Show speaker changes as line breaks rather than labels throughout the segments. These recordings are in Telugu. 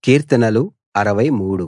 కీర్తనలు 63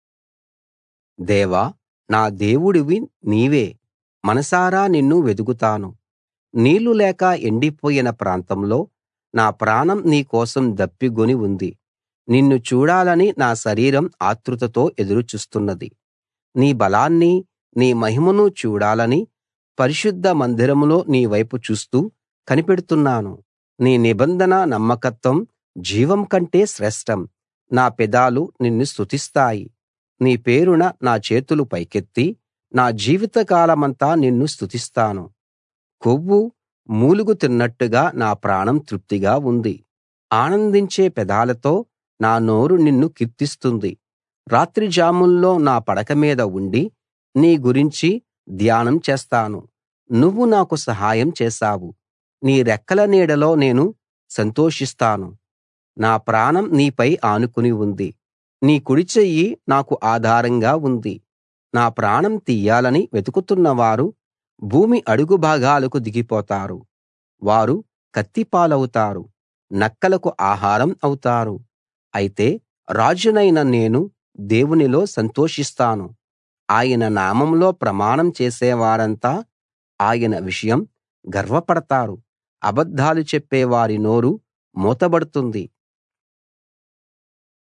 దేవా నా దేవుడివి నీవే మనసారా నిన్ను వెదుకుతాను నీళ్లు లేక ఎండిపోయిన ప్రాంతంలో నా ప్రాణం నీ కోసం దప్పిగొని ఉంది నిన్ను చూడాలని నా శరీరం ఆత్రుతతో ఎదురు చూస్తున్నది నీ బలాన్ని నీ మహిమను చూడాలని పరిశుద్ధ మందిరంలో నీ వైపు చూస్తూ కనిపెడుతున్నాను నీ నిబంధన నమ్మకత్వం జీవం కంటే శ్రేష్టం నా పెదాలు నిన్ను స్తుతిస్తాయి నీ పేరున నా చేతులు పైకెత్తి నా జీవితకాలమంతా నిన్ను స్తుతిస్తాను కొవ్వు మూలుగ తిన్నట్టుగా నా ప్రాణం తృప్తిగా ఉంది ఆనందించే పెదాలతో నా నోరు నిన్ను కీర్తిస్తుంది రాత్రి జాముల్లో నా పడక మీద ఉండి నీ గురించి ధ్యానం చేస్తాను నువ్వు నాకు సహాయం చేశావు నీ రెక్కల నీడలో నేను సంతోషిస్తాను నా ప్రాణం నీపై ఆనుకుని ఉంది నీ కుడిచెయ్యి నాకు ఆధారంగా ఉంది నా ప్రాణం తీయాలని వెతుకుతున్నవారు భూమి అడుగు భాగాలకు దిగిపోతారు వారు కత్తి పాలవుతారు నక్కలకు ఆహారం అవుతారు అయితే రాజునైన నేను దేవునిలో సంతోషిస్తాను ఆయన నామంలో ప్రమాణం చేసేవారంతా ఆయన విషయం గర్వపడతారు అబద్ధాలు చెప్పే వారి నోరు మూతబడుతుంది